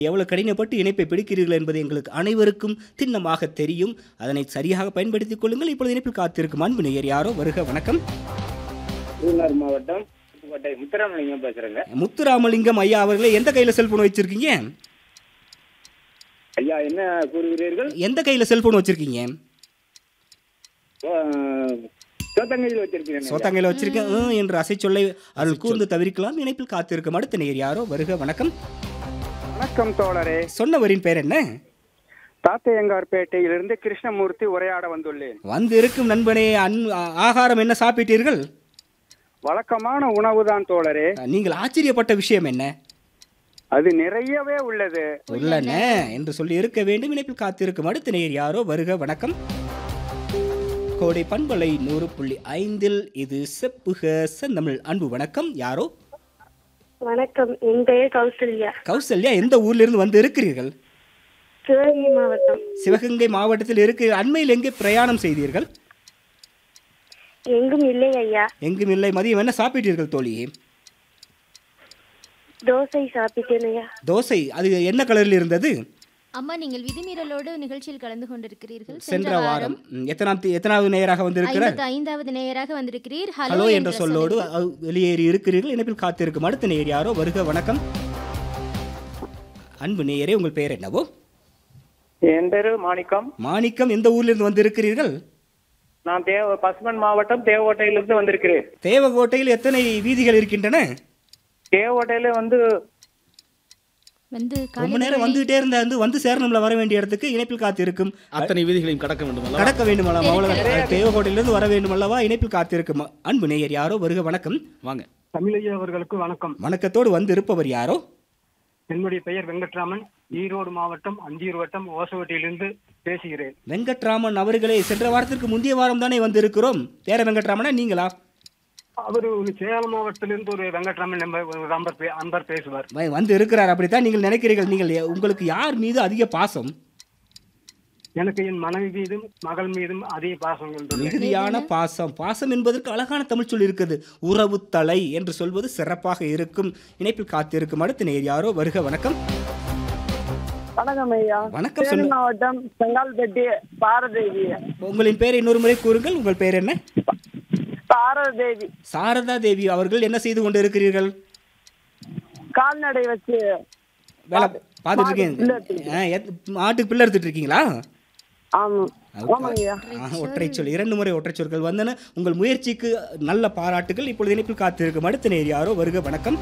எவ்வளவு கடினப்பட்டு இணைப்பை பிடிக்கிறீர்கள் என்பது எங்களுக்கு அனைவருக்கும் திண்ணமாக தெரியும் அதனை சரியாக பயன்படுத்திக் கொள்ளுங்கள் இப்பொழுது இணைப்பில் காத்திருக்கும் அன்பு நேயர் யாரோ வருக வணக்கம் விருதுநகர் மாவட்டம் கோட்டை முத்துராமலிங்கம் பேசுறேங்க முத்துராமலிங்கம் ஐயா அவர்களே எந்த கையில செல்போன் வச்சிருக்கீங்க ஐயா என்ன கூறுகிறீர்கள் எந்த கையில செல்போன் வச்சிருக்கீங்க சோத்தங்கையில் வச்சிருக்கிறேன் சோத்தாங்கையில வச்சிருக்கேன் ம் என்று அசை சொல்லை அருள் கூர்ந்து தவிர்க்கலாம் இணைப்பில் காத்திருக்கும் அடுத்த நேயர் யாரோ வருக வணக்கம் வணக்கம் தோழரே சொன்னவரின் பேர் என்ன தாத்தையங்கார்பேட்டையிலிருந்து கிருஷ்ணமூர்த்தி உரையாட வந்துள்ளேன் வந்து இருக்கும் நண்பனே அன் ஆ- ஆகாரம் என்ன சாப்பிட்டீர்கள் வழக்கமான உணவுதான் தோழரே நீங்கள் ஆச்சரியப்பட்ட விஷயம் என்ன அது நிறையவே உள்ளது உள்ளன என்று சொல்லி இருக்க வேண்டும் இணைப்பில் காத்திருக்கும் அடுத்த நேயர் யாரோ வருக வணக்கம் கோடை பண்பலை நூறு புள்ளி ஐந்தில் இது செப்புக செந்தமிழ் அன்பு வணக்கம் யாரோ வணக்கம் என் பெயர் கௌசல்யா கௌசல்யா எந்த ஊர்ல இருந்து வந்து இருக்கிறீர்கள் சிவகங்கை மாவட்டம் சிவகங்கை மாவட்டத்தில் இருக்கிற அண்மையில் எங்கே பிரயாணம் செய்தீர்கள் எங்கும் இல்லை ஐயா எங்கும் இல்லை மதியம் என்ன சாப்பிட்டீர்கள் தோழி தோசை சாப்பிட்டேன் ஐயா தோசை அது என்ன கலரில் இருந்தது அம்மா நீங்கள் விதிமீறலோடு நிகழ்ச்சியில் கலந்து கொண்டிருக்கிறீர்கள் சென்ற வாரம் ம், எத்தனாம் தே- எத்தனாவது நேயராக வந்திருக்கிறார் ஐம்பத்து ஐந்தாவது நேயராக வந்திருக்கிறீர் ஹலோ என்ற சொல்லோடு அ, வெளியேறி இருக்கிறீர்கள் இணைப்பில் காத்திருக்கும் அடுத்த நேயர் யாரோ வருக வணக்கம் அன்பு நேயரே உங்கள் பெயர் என்னவோ என் பேரு மாணிக்கம் மாணிக்கம் எந்த ஊரிலிருந்து வந்திருக்கிறீர்கள் நான் தேவ பசுமன் மாவட்டம் தேவகோட்டையிலிருந்து வந்திருக்கிறேன் தேவகோட்டையில் எத்தனை வீதிகள் இருக்கின்றன தேவகோட்டையில வந்து வந்து ரொம்ப நேரம் வந்துகிட்டே இருந்தா வந்து வந்து சேரணும்ல வர வேண்டிய இடத்துக்கு இணைப்பில் காத்திருக்கும் அத்தனை வீதிகளையும் கடக்க வேண்டும் அல்லவா? கடக்க வேண்டும் அல்லவா அவ்வளவுதான் தேவகோட்டையிலிருந்து வர வேண்டும் அல்லவா இணைப்பில் காத்திருக்கும் அன்பு நேயர் யாரோ வருக வணக்கம் வாங்க தமிழையா அவர்களுக்கு வணக்கம் வணக்கத்தோடு வந்து இருப்பவர் யாரோ என்னுடைய பெயர் வெங்கட்ராமன் ஈரோடு மாவட்டம் அந்தியூர் வட்டம் ஓசவட்டியிலிருந்து பேசுகிறேன் வெங்கட்ராமன் அவர்களே சென்ற வாரத்திற்கு முந்தைய வாரம் தானே வந்திருக்கிறோம் வேற வெங்கட்ராமனா நீங்களா அவர் ஒரு சேலம் மாவட்டத்திலிருந்து ஒரு வெங்கட்ராமன் நம்ப- ஒரு நம்பர் பே- அன்பர் பேசுவார் வ- வந்து இருக்கிறார் அப்படித்தான் நீங்கள் நினைக்கிறீர்கள் நீங்கள் எ- உங்களுக்கு யார் மீது அதிக பாசம் எனக்கு என் மனைவி மீதும் மகள் மீதும் அதிக பாசம் கொண்டுள்ளேன் மிகுதியான பாசம் பாசம் என்பதற்கு அழகான தமிழ் சொல் இருக்குது உறவு தலை என்று சொல்வது சிறப்பாக இருக்கும் இணைப்பில் காத்திருக்கும் அடுத்த நேர் யாரோ வருக வணக்கம் வணக்கம் ஐயா வணக்கம் சேலம் சொல்லு மாவட்டம் செங்கால்பட்டி பாரதேவி உங்களின் பெயரை இன்னொரு முறை கூறுங்கள் உங்கள் பெயர் என்ன பாரதேவி சாரதா தேவி அவர்கள் என்ன செய்து கொண்டு இருக்கிறீர்கள் கால்நடை வச்சு வேலை பார்த்துட்டு மாடு பிள்ளை இருக்கீங்க ஆ, எத்- மாட்டுக்கு பிள்ளை எடுத்துட்டு இருக்கீங்களா ஆமா ஆமாங்க ஐயா ஆ, ஒற்றை சொல் இரண்டு முறை ஒற்றை சொற்கள் வந்தன உங்கள் முயற்சிக்கு நல்ல பாராட்டுகள் இப்பொழுது இணைப்பில் காத்திருக்கும் அடுத்த நேர் யாரோ வருக வணக்கம்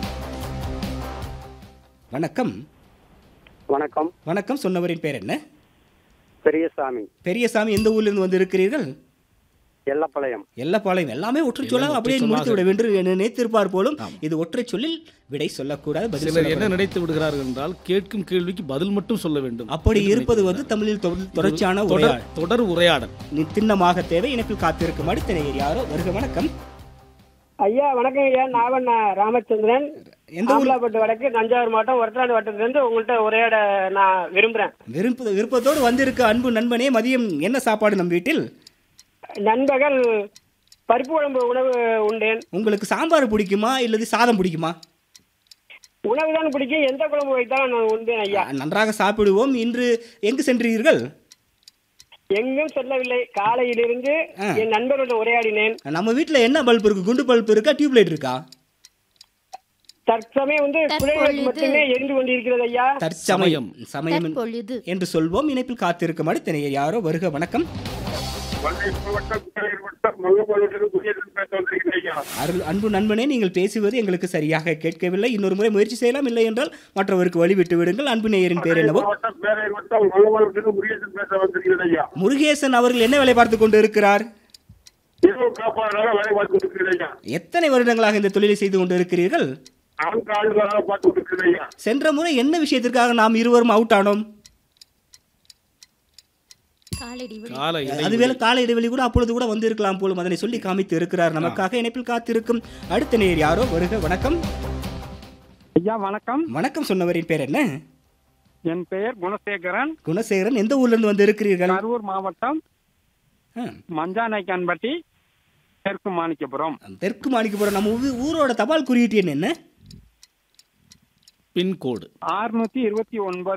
வணக்கம் வணக்கம் வணக்கம் சொன்னவரின் பேர் என்ன பெரியசாமி பெரியசாமி எந்த ஊர்ல இருந்து வந்து இருக்கிறீர்கள் எல்லப்பாளையம் எல்லாப்பாளையம் எல்லாமே ஒற்றை சொல்லாக எல்லாம் அப்படியே ஒற்றை முடித்து விட சொல்லாக. வேண்டும் என்று நினைத்திருப்பார் போலும் இது ஒற்றை சொல்லில் விடை சொல்லக்கூடாது பதில் சிலர் சொல்லக்கூடாது. என்ன நினைத்து விடுகிறார்கள் என்றால் கேட்கும் கேள்விக்கு பதில் மட்டும் சொல்ல வேண்டும் அப்படி என்று இருப்பது நினைத்து வந்து தமிழில் தொட- தொடர்ச்சியான தொடர் உரையாடல் தொடர் உரையாடல் நீ திண்ணமாக தேவை இணைப்பில் காத்திருக்கும் அடுத்த நேயர் யாரோ வருக வணக்கம் ஐயா வணக்கம் ஐயா நான் ராமச்சந்திரன் எந்த ஊர் ஆம்பலாப்பட்டு வடக்கு தஞ்சாவூர் மாவட்டம் ஒரட்டாண்டு வட்டத்திலிருந்து உங்கள்கிட்ட உரையாட நான் விரும்புறேன் விருப்ப விருப்பத்தோடு வந்திருக்க அன்பு நண்பனே மதியம் என்ன சாப்பாடு நம் வீட்டில் நண்பகல் பருப்பு குழம்பு உணவு உண்டேன் உங்களுக்கு சாம்பார் பிடிக்குமா இல்லது சாதம் பிடிக்குமா உணவு தான் பிடிக்கும் எந்த குழம்பு வைத்தாலும் நான் உண்டேன் ஐயா நன்றாக சாப்பிடுவோம் இன்று எங்கு சென்றீர்கள் எங்கும் செல்லவில்லை காலையிலிருந்து ஆ. என் நண்பருடன் உரையாடினேன் நம்ம வீட்டில் என்ன பல்ப் இருக்கு குண்டு பல்ப் இருக்கா டியூப்லைட் இருக்கா தற்சமயம் வந்து குழைகள் தற்பொழுது- மட்டுமே எரிந்து கொண்டிருக்கிறது ஐயா தற்சமயம் சமயம் தற்பொழுது என்று சொல்வோம் இணைப்பில் காத்திருக்கும் அடுத்த நேயர் யாரோ வருக வணக்கம் அருள் அன்பு நண்பனே நீங்கள் பேசுவது எங்களுக்கு சரியாக கேட்கவில்லை இன்னொரு முறை முயற்சி செய்யலாம் இல்லை என்றால் மற்றவருக்கு வழிவிட்டு விடுங்கள் அன்பு நேயரின் பேர் என்னவோ முருகேசன் அவர்கள் என்ன வேலை பார்த்து கொண்டு இருக்கிறார் எத்தனை வருடங்களாக இந்த தொழிலை செய்து கொண்டு இருக்கிறீர்கள் சென்ற முறை என்ன விஷயத்திற்காக நாம் இருவரும் அவுட் ஆனோம் காலடி விழி. கால அதுவேளை கால இடைவெளி கூட அப்பொழுது கூட வந்திருக்கலாம் போலும் அதனை சொல்லி காமித்து இருக்கிறார் நமக்காக இணைப்பில் காத்திருக்கும் அடுத்த நேர் யாரோ வருக வணக்கம் ஐயா வணக்கம் வணக்கம் சொன்னவரின் பேர் என்ன என் பெயர் குணசேகரன் குணசேகரன் எந்த ஊர்ல இருந்து வந்து இருக்கிறீர்கள் கரூர் மாவட்டம் மஞ்சானைக்கான்பட்டி தெற்கு மாணிக்கபுரம் தெற்கு மாணிக்கபுரம் நம்ம ஊ- ஊரோட தபால் குறியீட்டு எண் என்ன பின்கோடு ஆறுநூத்தி இருபத்தி ஒன்பது